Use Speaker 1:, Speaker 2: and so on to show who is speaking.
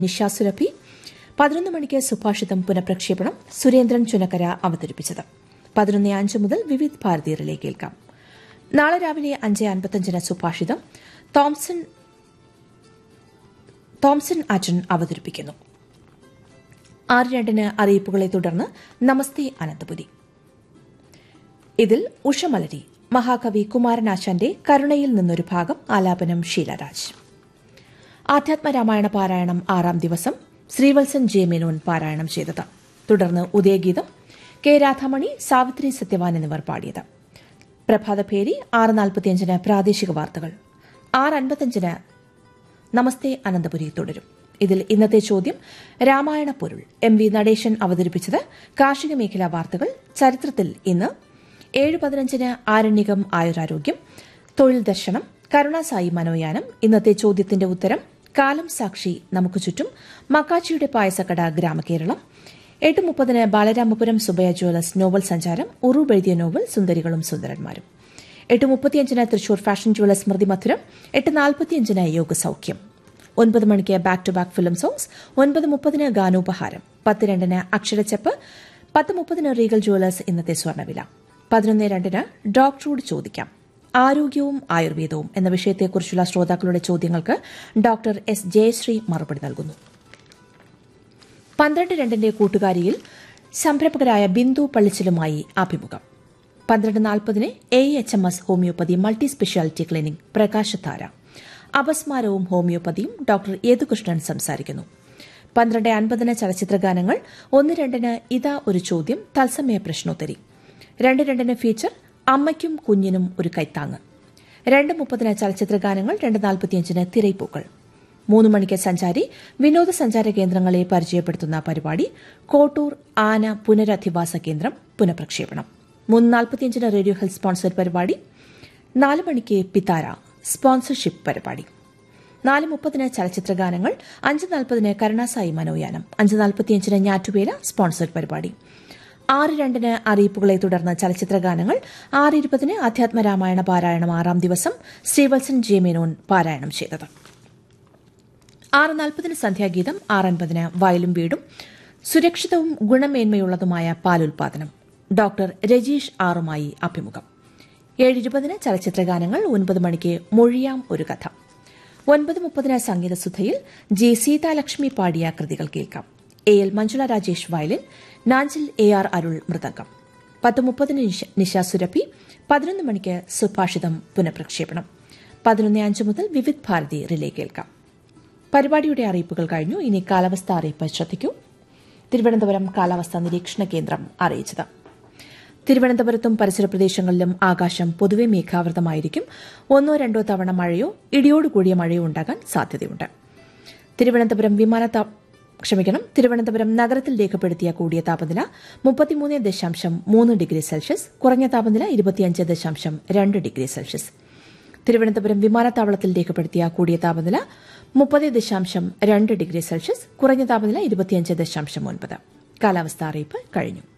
Speaker 1: നിശാസുരഭി പതിനൊന്ന് മണിക്ക് സുഭാഷിതം പുനഃപ്രക്ഷേപണം സുരേന്ദ്രൻ ചുനക്കര അവതരിപ്പിച്ചത് പതിനൊന്ന് അഞ്ച് മുതൽ വിവിധ് ഭാരതി റിലേ കേൾക്കാം നാളെ രാവിലെ അഞ്ച് അൻപത്തഞ്ചിന് സുഭാഷിതം തോംസൺ തോംസൺ അജൻ അവതരിപ്പിക്കുന്നു ആറ് രണ്ടിന് അറിയിപ്പുകളെ തുടർന്ന് നമസ്തേ അനന്തപുരി ഇതിൽ ഉഷമലരി മഹാകവി കുമാരനാശാന്റെ കരുണയിൽ നിന്നൊരു ഭാഗം ആലാപനം ഷീലരാജ് ആധ്യാത്മരാമായണ പാരായണം ആറാം ദിവസം ശ്രീവത്സൻ ജെ മേനോൻ പാരായണം ചെയ്തത് തുടർന്ന് ഉദയഗീതം കെ രാധാമണി സാവിത്രി സത്യവാൻ എന്നിവർ പാടിയത് പ്രഭാതഭേരി ആറ് നാൽപ്പത്തിയഞ്ചിന് പ്രാദേശിക വാർത്തകൾ ആറ് അൻപത്തിയഞ്ചിന് നമസ്തേ അനന്തപുരി തുടരും ഇതിൽ ഇന്നത്തെ ചോദ്യം രാമായണ പൊരുൾ എം വി നടേശൻ അവതരിപ്പിച്ചത് കാർഷിക മേഖലാ വാർത്തകൾ ചരിത്രത്തിൽ ഇന്ന് ഏഴ് പതിനഞ്ചിന് ആരണ്യകം ആയുരാരോഗ്യം തൊഴിൽ ദർശനം കരുണാസായി മനോയാനം ഇന്നത്തെ ചോദ്യത്തിന്റെ ഉത്തരം കാലം സാക്ഷി നമുക്ക് ചുറ്റും മക്കാച്ചിയുടെ പായസക്കട ഗ്രാമകേരളം എട്ട് മുപ്പതിന് ബാലരാമപുരം സുബയ ജ്വല്ലേഴ്സ് നോവൽ സഞ്ചാരം ഉറൂബ് എഴുതിയ നോവൽ സുന്ദരികളും സുന്ദരന്മാരും എട്ട് മുപ്പത്തിയഞ്ചിന് തൃശൂർ ഫാഷൻ ജ്വല്ലേഴ്സ് സ്മൃതി മധുരം എട്ട് നാൽപ്പത്തിയഞ്ചിന് യോഗസൌഖ്യം ഒൻപത് മണിക്ക് back to back film songs ഒൻപത് മുപ്പതിന് ഗാനോപഹാരം പത്ത് രണ്ടിന് അക്ഷരച്ചെപ്പ് പത്ത് മുപ്പതിന് റീഗൽ ജ്വല്ലേഴ്സ് ഇന്നത്തെ സ്വർണ്ണവില പതിനൊന്ന് രണ്ടിന് ഡോക്ടറോട് ചോദിക്കാം ആരോഗ്യവും ആയുർവേദവും എന്ന വിഷയത്തെക്കുറിച്ചുള്ള ശ്രോതാക്കളുടെ ചോദ്യങ്ങൾക്ക് ഡോക്ടർ എസ് ജയശ്രീ മറുപടി നൽകുന്നു പന്ത്രണ്ട് രണ്ടിന്റെ കൂട്ടുകാരിയിൽ സംരംഭകരായ ബിന്ദു പള്ളിച്ചിലുമായി അഭിമുഖം പന്ത്രണ്ട് നാൽപ്പതിന് A H M S homoeopathy multi speciality clinic പ്രകാശധാര അപസ്മാരവും ഹോമിയോപ്പതിയും ഡോക്ടർ യേതുകൃഷ്ണൻ സംസാരിക്കുന്നു പന്ത്രണ്ട് അൻപതിന് ചലച്ചിത്ര ഗാനങ്ങൾ ഒന്ന് രണ്ടിന് ഇതാ ഒരു ചോദ്യം തത്സമയ പ്രശ്നോത്തരി രണ്ട് രണ്ടിന് ഫീച്ചർ അമ്മയ്ക്കും കുഞ്ഞിനും ഒരു കൈത്താങ്ങ് രണ്ട് മുപ്പതിന് ചലച്ചിത്ര ഗാനങ്ങൾ രണ്ട് നാൽപ്പത്തിയഞ്ചിന് തിരൈപ്പൂക്കൾ മൂന്ന് മണിക്ക് സഞ്ചാരി വിനോദസഞ്ചാര കേന്ദ്രങ്ങളെ പരിചയപ്പെടുത്തുന്ന പരിപാടി കോട്ടൂർ ആന പുനരധിവാസ കേന്ദ്രം പുനഃപ്രക്ഷേപണം മൂന്ന് നാൽപ്പത്തിയഞ്ചിന് റേഡിയോ ഹെൽത്ത് സ്പോൺസർ പരിപാടി നാല് മണിക്ക് പിതാര സ്പോൺസർഷിപ്പ് പരിപാടി നാല് മുപ്പതിന് ചലച്ചിത്ര ഗാനങ്ങൾ അഞ്ച് നാൽപ്പതിന് കരുണാസായി മനോയാനം അഞ്ച് നാൽപ്പത്തിയഞ്ചിന് ഞാറ്റുവേല സ്പോൺസർ പരിപാടി ആറ് രണ്ടിന് അറിയിപ്പുകളെ തുടർന്ന് ചലച്ചിത്ര ഗാനങ്ങൾ ആറ് ഇരുപതിന് അധ്യാത്മരാമായണ പാരായണം ആറാം ദിവസം ശ്രീവത്സൻ ജെ മേനോൻ പാരായണം ചെയ്തത് ആറ് നാൽപ്പതിന് സന്ധ്യാഗീതം ആറ് അൻപതിന് വയലും വീടും സുരക്ഷിതവും ഗുണമേന്മയുള്ളതുമായ പാലുൽപാദനം ഡോക്ടർ രജീഷ് ആറുമായി അഭിമുഖം ഏഴ് ഇരുപതിന് ചലച്ചിത്ര ഗാനങ്ങൾ ഒൻപത് മണിക്ക് മൊഴിയാം ഒരു കഥ ഒൻപത് മുപ്പതിന് സംഗീതസുധയിൽ ജി സീതാലക്ഷ്മി പാടിയ കൃതികൾ കേൾക്കാം A L Manjula Rajesh violin Nanjil A R Arul mridangam പത്ത് മുപ്പതിന് നിശ സുരഭി പതിനൊന്ന് മണിക്ക് സുഭാഷിതം പുനഃപ്രക്ഷേപണം പതിനൊന്ന് അഞ്ച് മുതൽ വിവിധ് ഭാരതി റിലേ കേൾക്കാം പരിപാടിയുടെ അറിയിപ്പുകൾ കഴിഞ്ഞു ഇനി കാലാവസ്ഥ അറിയിപ്പ് ശ്രദ്ധിക്കൂ തിരുവനന്തപുരം കാലാവസ്ഥാ നിരീക്ഷണ കേന്ദ്രം അറിയിച്ചത് തിരുവനന്തപുരത്തും പരിസര പ്രദേശങ്ങളിലും ആകാശം പൊതുവെ മേഘാവൃതമായിരിക്കും ഒന്നോ രണ്ടോ തവണ മഴയോ ഇടിയോടുകൂടിയ മഴയോ ഉണ്ടാകാൻ സാധ്യതയുണ്ട് തിരുവനന്തപുരം വിമാനത്താ ക്ഷമിക്കണം തിരുവനന്തപുരം നഗരത്തിൽ രേഖപ്പെടുത്തിയ കൂടിയ താപനില മുപ്പത്തിമൂന്ന് ദശാംശം മൂന്ന് ഡിഗ്രി സെൽഷ്യസ് കുറഞ്ഞ താപനില ഇരുപത്തിയഞ്ച് ദശാംശം രണ്ട് ഡിഗ്രി സെൽഷ്യസ് തിരുവനന്തപുരം വിമാനത്താവളത്തിൽ രേഖപ്പെടുത്തിയ കൂടിയ താപനില മുപ്പത് ദശാംശം രണ്ട് ഡിഗ്രി സെൽഷ്യസ് കുറഞ്ഞ താപനില ഇരുപത്തിയഞ്ച് ദശാംശം ഒൻപത് കാലാവസ്ഥാ അറിയിപ്പ് കഴിഞ്ഞു